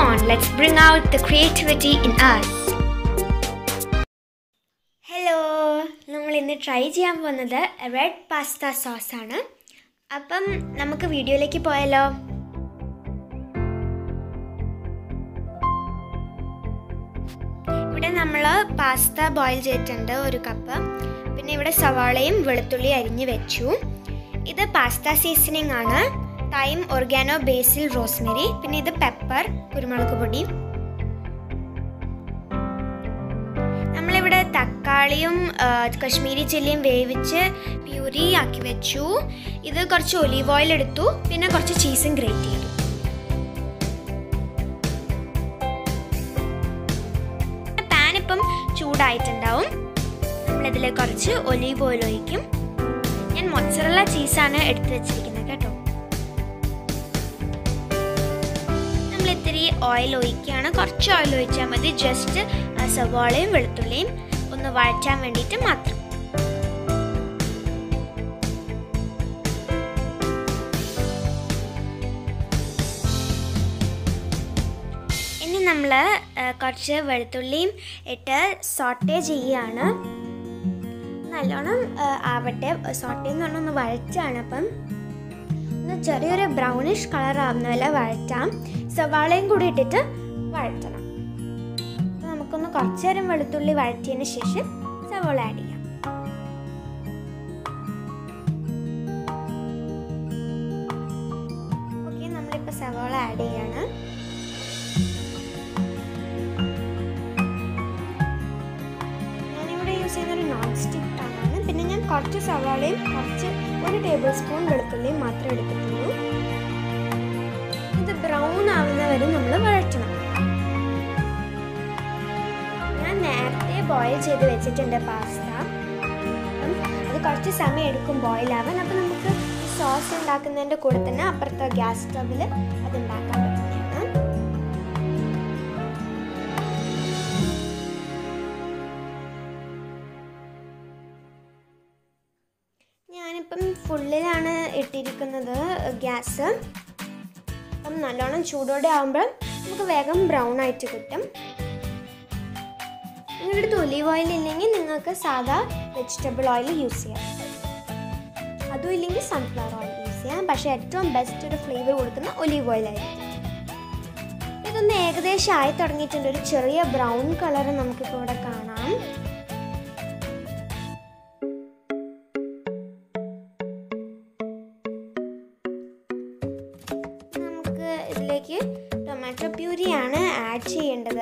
on, let's bring out the creativity in us. Hello നമ്മൾ ഇന്ന് try ചെയ്യാൻ പോകുന്നത് റെഡ് പാസ്ത സോസ് ആണ് അപ്പം നമുക്ക് വീഡിയോയിലേക്ക് പോയാലോ ഇവിടെ നമ്മൾ പാസ്ത ബോയിൽ ചെയ്തിട്ടുണ്ട് ഒരു കപ്പ് പിന്നെ ഇവിടെ സവാളയും വെളുത്തുള്ളി അരിഞ്ഞു വെച്ചു ഇത് പാസ്ത സീസണിങ് ആണ് തൈം ഒർഗാനോ ബേസിൽ റോസ്മെരി പിന്നെ ഇത് പെപ്പർ കുരുമുളക് പൊടി നമ്മളിവിടെ തക്കാളിയും ആ, കശ്മീരി ചില്ലിയും വേവിച്ച് പ്യൂരി ആക്കി വെച്ചു ഇത് കുറച്ച് ഒലീവ് ഓയിൽ എടുത്തു പിന്നെ കുറച്ച് ചീസും ഗ്രേറ്റ് ചെയ്തു പാൻ ഇപ്പം ചൂടായിട്ടുണ്ടാവും നമ്മളിതിൽ കുറച്ച് ഒലീവ് ഓയിൽ ഒഴിക്കും ഞാൻ മൊച്ചറല്ല ചീസാണ് എടുത്തു വെച്ചിരിക്കുന്നത് കേട്ടോ നമ്മൾ ഇത്തിരി ഓയിൽ ഒഴിക്കുകയാണ് കുറച്ച് ഓയിൽ ഒഴിച്ചാൽ മതി ജസ്റ്റ് സവാളയും വെളുത്തുള്ളിയും ഒന്ന് വഴറ്റാൻ വേണ്ടിയിട്ട് മാത്രം ഇനി നമ്മൾ കുറച്ച് വെളുത്തുള്ളിയും ഇട്ട് സോട്ടേ ചെയ്യുകയാണ് നല്ലോണം ആ, ആവട്ടെ സോട്ടേ എന്ന് പറഞ്ഞാൽ ഒന്ന് വഴറ്റാണ് അപ്പം ഒന്ന് ചെറിയൊരു ബ്രൗണിഷ് കളർ ആവുന്ന പോലെ വഴറ്റാം സവാളയും കൂടി ഇട്ടിട്ട് വഴറ്റണം അപ്പോൾ നമുക്കൊന്ന് കുറച്ച് നേരം വെളുത്തുള്ളി വഴറ്റിയതിന് ശേഷം സവാള ആഡ് ചെയ്യാം ഓക്കെ നമ്മളിപ്പോൾ സവാള ആഡ് ചെയ്യാണ് ഞാനിവിടെ യൂസ് ചെയ്യുന്ന ഒരു നോൺ സ്റ്റിക്ക് പാനാണ് പിന്നെ ഞാൻ കുറച്ച് സവാളയും കുറച്ച് ഒരു ടേബിൾ സ്പൂൺ വെളുത്തുള്ളിയും മാത്രമേ എടുക്കത്തുള്ളൂ ഇത് ബ്രൗൺ ആവുന്ന വരെ നമ്മൾ വഴറ്റണം ഞാൻ നേരത്തെ ബോയിൽ ചെയ്ത് വെച്ചിട്ടുണ്ട് പാസ്ത അപ്പം അത് കുറച്ച് സമയം എടുക്കും ബോയിൽ ആവാൻ അപ്പം നമുക്ക് സോസ് ഉണ്ടാക്കുന്നതിൻ്റെ കൂടെ തന്നെ അപ്പുറത്തെ ഗ്യാസ് സ്റ്റവിൽ അത് ഉണ്ടാക്കാൻ പറ്റുന്നതാണ് ഞാനിപ്പം ഫുള്ളിലാണ് ഇട്ടിരിക്കുന്നത് ഗ്യാസ് അപ്പം നല്ലോണം ചൂടോടെ ആകുമ്പോൾ നമുക്ക് വേഗം ബ്രൗൺ ആയിട്ട് കിട്ടും നിങ്ങളുടെ അടുത്ത് ഒലീവ് ഓയിൽ ഇല്ലെങ്കിൽ നിങ്ങൾക്ക് സാധാ വെജിറ്റബിൾ ഓയിൽ യൂസ് ചെയ്യാം അതും ഇല്ലെങ്കിൽ സൺഫ്ലവർ ഓയിൽ യൂസ് ചെയ്യാം പക്ഷേ ഏറ്റവും ബെസ്റ്റ് ഒരു ഫ്ലേവർ കൊടുക്കുന്ന ഒലീവ് ഓയിൽ ആയിരിക്കും ഇതൊന്ന് ഏകദേശം ആയി തുടങ്ങിയിട്ടുണ്ട് ഒരു ചെറിയ ബ്രൗൺ കളർ നമുക്കിപ്പോൾ ഇവിടെ കാണാം നമുക്ക് ഇതിലേക്ക് ടൊമാറ്റോ പ്യൂരിയാണ് ആഡ് ചെയ്യേണ്ടത്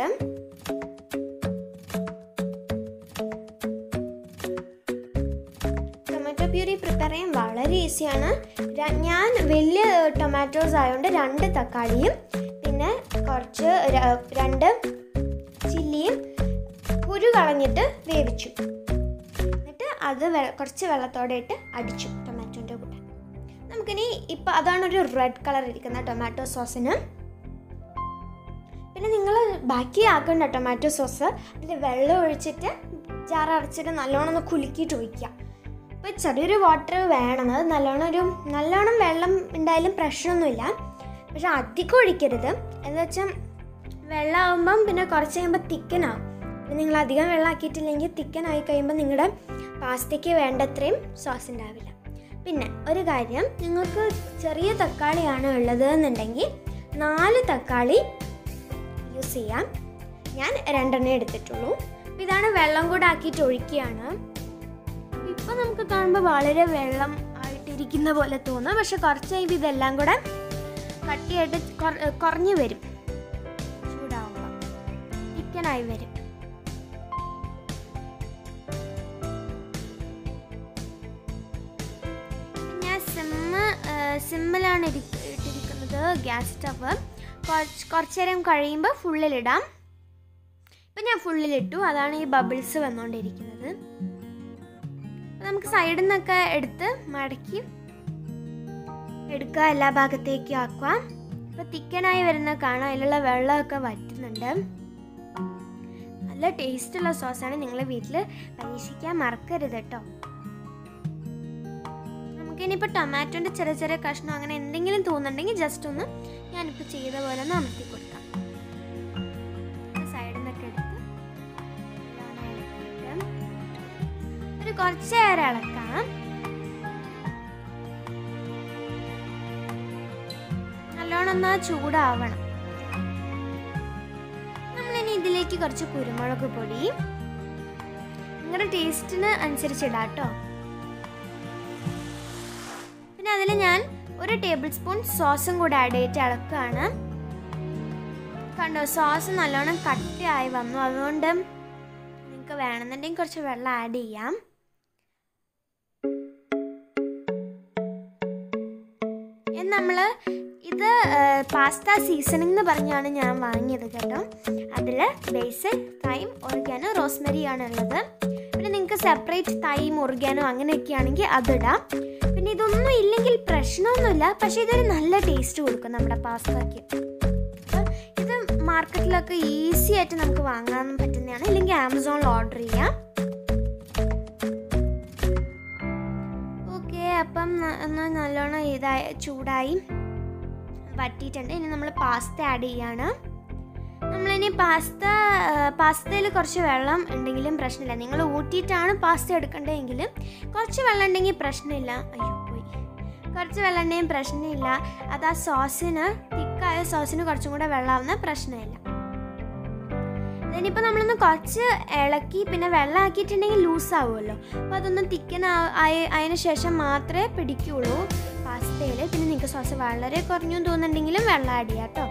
ടൊമാറ്റോ പ്യൂരി പ്രിപ്പയർ ചെയ്യാൻ വളരെ ഈസിയാണ് ര- ഞാൻ വലിയ ടൊമാറ്റോസ് ആയതുകൊണ്ട് രണ്ട് തക്കാളിയും പിന്നെ കുറച്ച് ര- രണ്ട് ചില്ലിയും കുരു കളഞ്ഞിട്ട് വേവിച്ചു എന്നിട്ട് അത് വെ- കുറച്ച് വെള്ളത്തോടെ ഇട്ട് അടിച്ചു ടൊമാറ്റോൻ്റെ കൂടെ നമുക്കിനി ഇപ്പം അതാണ് ഒരു റെഡ് കളർ ഇരിക്കുന്ന ടൊമാറ്റോ സോസിന് പിന്നെ നിങ്ങൾ ബാക്കി ആക്കണ്ട ടൊമാറ്റോ സോസ് അതിൽ വെള്ളം ഒഴിച്ചിട്ട് ജാർ അടച്ചിട്ട് നല്ലോണം ഒന്ന് കുലുക്കിയിട്ട് ഒഴിക്കുക അപ്പോൾ ചെറിയൊരു വാട്ടർ വേണം അത് നല്ലോണം ഒരു നല്ലോണം വെള്ളം ഉണ്ടായാലും പ്രശ്നമൊന്നുമില്ല പക്ഷെ അധികം ഒഴിക്കരുത് എന്ന് വെച്ചാൽ വെള്ളമാകുമ്പം പിന്നെ കുറച്ച് കഴിയുമ്പോൾ തിക്കനാവും പിന്നെ നിങ്ങൾ അധികം വെള്ളം ആക്കിയിട്ടില്ലെങ്കിൽ തിക്കനായി കഴിയുമ്പോൾ നിങ്ങളുടെ പാസ്തയ്ക്ക് വേണ്ടത്രയും സോസ് ഉണ്ടാവില്ല പിന്നെ ഒരു കാര്യം നിങ്ങൾക്ക് ചെറിയ തക്കാളിയാണ് ഉള്ളത് എന്നുണ്ടെങ്കിൽ നാല് തക്കാളി യൂസ് ചെയ്യാം ഞാൻ രണ്ടെണ്ണേ എടുത്തിട്ടുള്ളൂ അപ്പോൾ ഇതാണ് വെള്ളം കൂടെ ആക്കിയിട്ട് ഒഴിക്കുകയാണ് ഇപ്പം നമുക്ക് കാണുമ്പോൾ വളരെ വെള്ളം ആയിട്ടിരിക്കുന്ന പോലെ തോന്നും പക്ഷെ കുറച്ച് കഴിയുമ്പോൾ ഇതെല്ലാം കൂടെ കട്ടിയായിട്ട് കുറ- കുറഞ്ഞു വരും ചൂടാവുമ്പോൾ ചിക്കനായി വരും ഞാൻ സിമ്മ് സിമ്മിലാണ് ഇരി- ഇട്ടിരിക്കുന്നത് ഗ്യാസ് സ്റ്റവ് കുറച്ച് കുറച്ച് നേരം കഴിയുമ്പോൾ ഫുള്ളിലിടാം ഇപ്പം ഞാൻ ഫുള്ളിലിട്ടു അതാണ് ഈ ബബിൾസ് വന്നുകൊണ്ടിരിക്കുന്നത് അപ്പോൾ നമുക്ക് സൈഡിൽ നിന്നൊക്കെ എടുത്ത് മടക്കി എടുക്കുക എല്ലാ ഭാഗത്തേക്കും ആക്കുക അപ്പോൾ തിക്കനായി വരുന്ന കാണാം അതിലുള്ള വെള്ളമൊക്കെ വറ്റുന്നുണ്ട് നല്ല ടേസ്റ്റുള്ള സോസാണ് നിങ്ങൾ വീട്ടിൽ പരീക്ഷിക്കാൻ മറക്കരുത് കേട്ടോ നമുക്കിനിയിപ്പോൾ ടൊമാറ്റോൻ്റെ ചെറിയ ചെറിയ കഷ്ണം അങ്ങനെ എന്തെങ്കിലും തോന്നുന്നുണ്ടെങ്കിൽ ജസ്റ്റ് ഒന്ന് ഞാനിപ്പോൾ ചെയ്ത പോലെ ഒന്ന് അമർത്തി കൊടുക്കാം കുറച്ച് നേരം ഇളക്കാം നല്ലോണം ഒന്ന് ചൂടാവണം നമ്മളിനി ഇതിലേക്ക് കുറച്ച് കുരുമുളക് പൊടി നിങ്ങളുടെ ടേസ്റ്റിന് അനുസരിച്ച് ഇടാം കേട്ടോ പിന്നെ അതിൽ ഞാൻ ഒരു ടേബിൾ സ്പൂൺ സോസും കൂടെ ആഡ് ചെയ്തിട്ട് ഇളക്കുകയാണ് കണ്ടോ സോസ് നല്ലോണം കട്ടിയായി വന്നു അതുകൊണ്ട് നിങ്ങൾക്ക് വേണമെന്നുണ്ടെങ്കിൽ കുറച്ച് വെള്ളം ആഡ് ചെയ്യാം നമ്മൾ ഇത് പാസ്ത സീസണിംഗ് എന്ന് പറഞ്ഞാണ് ഞാൻ വാങ്ങിയത് കേട്ടോ അതിൽ ബേസിൽ തൈം ഒറിഗാനോ റോസ്മെറി ആണ് ഉള്ളത് പിന്നെ നിങ്ങൾക്ക് സെപ്പറേറ്റ് തൈം ഒറിഗാനോ അങ്ങനെയൊക്കെ ആണെങ്കിൽ അതിടാം പിന്നെ ഇതൊന്നും ഇല്ലെങ്കിൽ പ്രശ്നമൊന്നുമില്ല പക്ഷേ ഇതൊരു നല്ല ടേസ്റ്റ് കൊടുക്കും നമ്മുടെ പാസ്തയ്ക്ക് അപ്പോൾ ഇത് മാർക്കറ്റിലൊക്കെ ഈസി ആയിട്ട് നമുക്ക് വാങ്ങാൻ പറ്റുന്നതാണ് ഇല്ലെങ്കിൽ ആമസോണിൽ ഓർഡർ ചെയ്യാം ഓക്കെ അപ്പം ന- ഒന്ന് നല്ലോണം ഇതായി ചൂടായി വറ്റിയിട്ടുണ്ട് ഇനി നമ്മൾ പാസ്ത ആഡ് ചെയ്യാണ് നമ്മളിനി പാസ്ത പാസ്തയിൽ കുറച്ച് വെള്ളം ഉണ്ടെങ്കിലും പ്രശ്നമില്ല നിങ്ങൾ ഊറ്റിയിട്ടാണ് പാസ്ത എടുക്കേണ്ടതെങ്കിൽ കുറച്ച് വെള്ളം ഉണ്ടെങ്കിൽ പ്രശ്നമില്ല അയ്യോ പോയി കുറച്ച് വെള്ളം ഉണ്ടെങ്കിൽ പ്രശ്നമില്ല അത് ആ സോസിന് തിക്കായ സോസിന് കുറച്ചും കൂടെ വെള്ളമാവുന്ന പ്രശ്നമില്ല ഇതിനിപ്പോൾ നമ്മളൊന്ന് കുറച്ച് ഇളക്കി പിന്നെ വെള്ളം ആക്കിയിട്ടുണ്ടെങ്കിൽ ലൂസ് ആവുമല്ലോ അപ്പോൾ അതൊന്ന് തിക്കൻ അതിന് ശേഷം മാത്രമേ പിടിക്കുള്ളൂ പാസ്തയിൽ പിന്നെ നിങ്ങൾക്ക് സോസ് വളരെ കുറഞ്ഞു തോന്നുന്നുണ്ടെങ്കിലും വെള്ളം ആഡ് ചെയ്യാം കേട്ടോ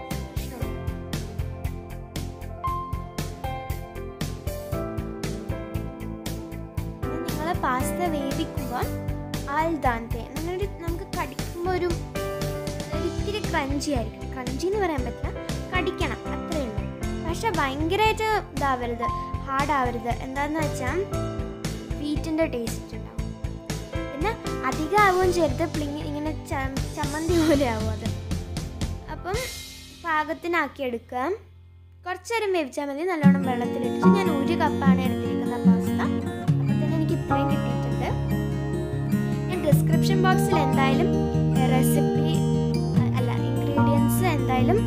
നിങ്ങൾ പാസ്ത വേവിക്കുമ്പോൾ ആൽദാന്തെ നമ്മളൊരു നമുക്ക് കടിക്കുമ്പോൾ ഒരു ഒരു ഇത്തിരി ക്രഞ്ചി ആയിരിക്കും ക്രഞ്ചി എന്ന് പറയാൻ പറ്റില്ല കടിക്കണം അത്രേ ഉള്ളൂ പക്ഷെ ഭയങ്കരമായിട്ട് ഇതാവരുത് ഹാർഡ് ആവരുത് എന്താന്ന് വെച്ചാൽ വീറ്റിൻ്റെ ടേസ്റ്റ് ഉണ്ടാവും പിന്നെ അധികം ആവുകയും ചെയ്യരുത് പ്ലിങ് ഇങ്ങനെ ച- ചമ്മന്തി പോലെ ആവും അത് അപ്പം പാകത്തിനാക്കി എടുക്കുക കുറച്ച് നേരം വേവിച്ചാൽ മതി നല്ലോണം വെള്ളത്തിലിട്ടിട്ട് ഞാൻ ഒരു കപ്പാണ് എടുത്തിരിക്കുന്ന പാസ്ത അപ്പോൾ തന്നെ എനിക്ക് ഇത്രയും കിട്ടിയിട്ടുണ്ട് ഞാൻ ഡിസ്ക്രിപ്ഷൻ ബോക്സിൽ എന്തായാലും റെസിപ്പി അല്ല ഇൻഗ്രീഡിയൻസ് എന്തായാലും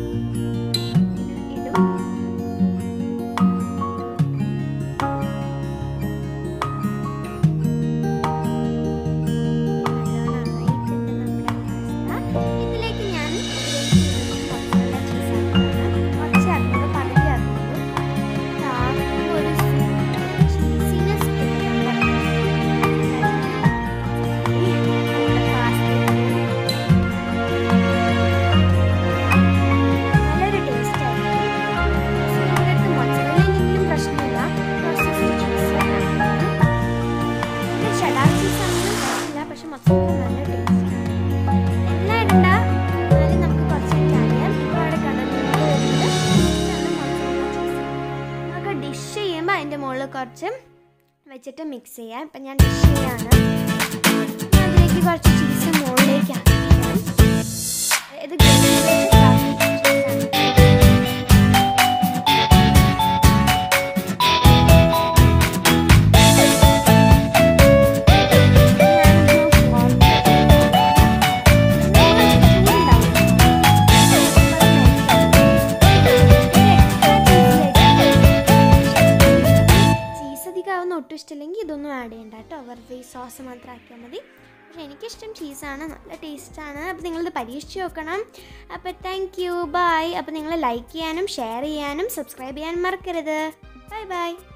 ഇടും നല്ലോണമായിട്ടുണ്ട് നമ്മുടെ പാസ്ത. ഇതിലേക്ക് ഞാൻ മസാല ചീസ് ആക്കുകയാണ് കുറച്ച് ആക്കുന്നത് പകുതി ആക്കുന്നത് ആകുമ്പോൾ ഒരു ചീസിനെസ് നല്ലൊരു ടേസ്റ്റ് ആയിരിക്കും മൊച്ചറിലെങ്കിലും പ്രശ്നമില്ല പ്രോസസ്ഡ് ചീസ് പിന്നെ ഷെഡാർ ചീസ് ആണെങ്കിലും പ്രശ്നമില്ല പക്ഷെ മൊച്ചറിൽ നല്ല ടേസ്റ്റ് എല്ലാം ഇടണ്ട എന്നാലും നമുക്ക് കുറച്ച് അറിയാം ഇപ്പോൾ അവിടെ കണ്ടിട്ടുണ്ട് നമുക്ക് ഡിഷ് ചെയ്യുമ്പോൾ അതിൻ്റെ മുകളിൽ കുറച്ച് വെച്ചിട്ട് മിക്സ് ചെയ്യാം ഇപ്പം ഞാൻ ഡിഷ് ചെയ്യാണ് അതിലേക്ക് കുറച്ച് ചീസ് മുകളിലേക്ക് ആക്കാം ഇത് ഗ്രേവിയിലേക്ക് ചീസാണ് ചീസ് അധികമാവുന്ന ഒട്ടും ഇഷ്ടമില്ലെങ്കിൽ ഇതൊന്നും ആഡ് ചെയ്യണ്ട കേട്ടോ വെറുതെ ഈ സോസ് മാത്രം ആക്കിയാൽ മതി പക്ഷേ എനിക്കിഷ്ടം ചീസാണ് നല്ല ടേസ്റ്റാണ് അപ്പോൾ നിങ്ങളിത് പരീക്ഷിച്ച് നോക്കണം അപ്പോൾ താങ്ക് യു ബൈ അപ്പോൾ നിങ്ങൾ ലൈക്ക് ചെയ്യാനും ഷെയർ ചെയ്യാനും സബ്സ്ക്രൈബ് ചെയ്യാനും മറക്കരുത് ബൈ ബൈ